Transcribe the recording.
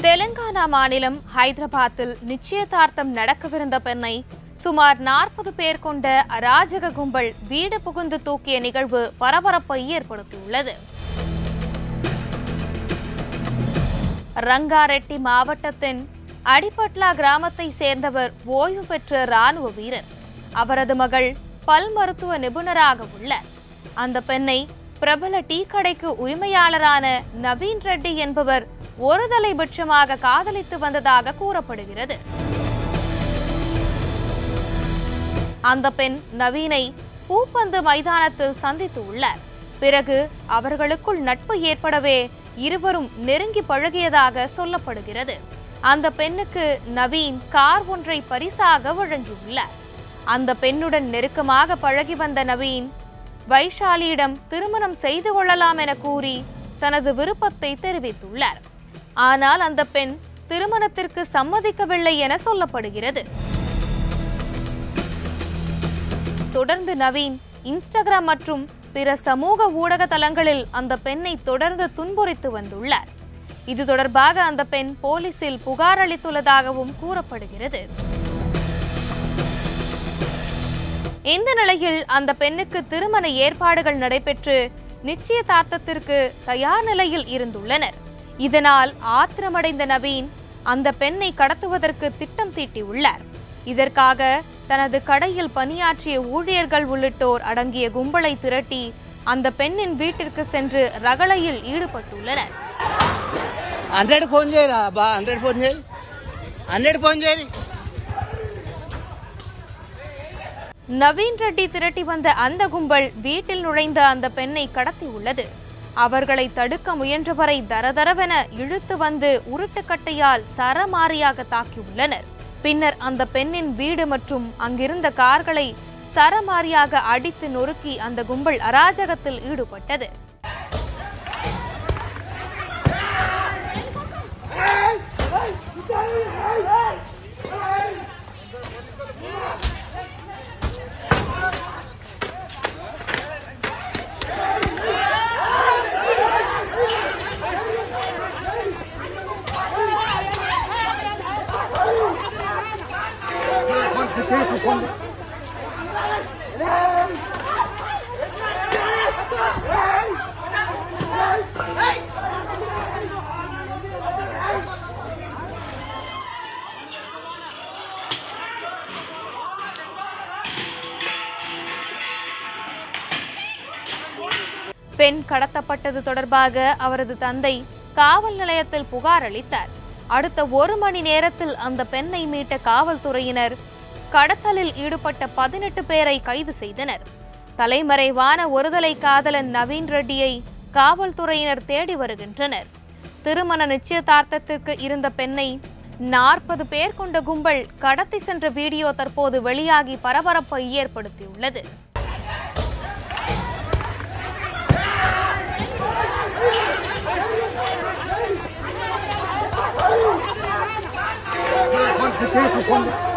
தெலுங்கானா மாநிலம் ஹைதராபாத்தில் நிச்சயதார்த்தம் நடக்கவிருந்த பெண்ணை சுமார் நாற்பது பேர் கொண்ட அராஜக கும்பல் வீடு புகுந்து தூக்கிய நிகழ்வு பரபரப்பை ஏற்படுத்தியுள்ளது ரங்காரெட்டி மாவட்டத்தின் அடிபட்லா கிராமத்தை சேர்ந்தவர் ஓய்வு பெற்ற ராணுவ வீரர் அவரது மகள் பல் மருத்துவ நிபுணராக உள்ளார் அந்த பெண்ணை பிரபல டீ கடைக்கு உரிமையாளரான நவீன் ரெட்டி என்பவர் ஒரு தலைபட்சமாக காதலித்து வந்ததாக கூறப்படுகிறது அந்த பெண் நவீனை பூப்பந்து மைதானத்தில் சந்தித்து உள்ளார் பிறகு அவர்களுக்குள் நட்பு ஏற்படவே இருவரும் நெருங்கி பழகியதாக சொல்லப்படுகிறது அந்த பெண்ணுக்கு நவீன் கார் ஒன்றை பரிசாக வழங்கியுள்ளார் அந்த பெண்ணுடன் நெருக்கமாக பழகி வந்த நவீன் வைஷாலியிடம் திருமணம் செய்து கொள்ளலாம் என கூறி தனது விருப்பத்தை தெரிவித்துள்ளார் ஆனால் அந்த பெண் திருமணத்திற்கு சம்மதிக்கவில்லை என சொல்லப்படுகிறது தொடர்ந்து நவீன் இன்ஸ்டாகிராம் மற்றும் பிற சமூக ஊடக தளங்களில் அந்த பெண்ணை தொடர்ந்து துன்புறுத்தி வந்துள்ளார் இது தொடர்பாக அந்த பெண் போலீசில் புகார் அளித்துள்ளதாகவும் கூறப்படுகிறது இந்த நிலையில் அந்த பெண்ணுக்கு திருமண ஏற்பாடுகள் நடைபெற்று நிச்சயதார்த்தத்திற்கு தயார் நிலையில் இருந்துள்ளனர் இதனால் ஆத்திரமடைந்த நவீன் அந்த பெண்ணை கடத்துவதற்கு திட்டம் தீட்டியுள்ளார் இதற்காக தனது கடையில் பணியாற்றிய ஊழியர்கள் உள்ளிட்டோர் அடங்கிய கும்பலை திரட்டி அந்த பெண்ணின் வீட்டிற்கு சென்று ரகளையில் ஈடுபட்டுள்ளனர் హండ్రెడ్ ఫోన్ చేయరా బా హండ్రెడ్ ఫోన్ చేయి హండ్రెడ్ ఫోన్ చేయి நவீன் ரெட்டி திரட்டி வந்த அந்த கும்பல் வீட்டில் நுழைந்த அந்த பெண்ணை கடத்தியுள்ளது அவர்களை தடுக்க முயன்றவரை தரதரவென இழுத்து வந்து உருட்டுக்கட்டையால் சரமாரியாக தாக்கியுள்ளனர் பின்னர் அந்த பெண்ணின் வீடு மற்றும் அங்கிருந்த கார்களை சரமாரியாக அடித்து நொறுக்கி அந்த கும்பல் அராஜகத்தில் ஈடுபட்டது பெண் கடத்தப்பட்டது தொடர்பாக அவரது தந்தை காவல் நிலையத்தில் புகார் அளித்தார் அடுத்த ஒரு மணி நேரத்தில் அந்த பெண்ணை மீட்ட காவல்துறையினர் கடத்தலில் ஈடுபட்ட பதினெட்டு பேரை கைது செய்தனர் தலைமறைவான ஒருதலை காதலன் நவீன் ரெட்டியை காவல்துறையினர் தேடி வருகின்றனர் திருமண நிச்சயதார்த்தத்திற்கு இருந்த பெண்ணை நாற்பது பேர் கொண்ட கும்பல் கடத்தி சென்ற வீடியோ தற்போது வெளியாகி பரபரப்பை ஏற்படுத்தியுள்ளது Quanto tempo? Quando...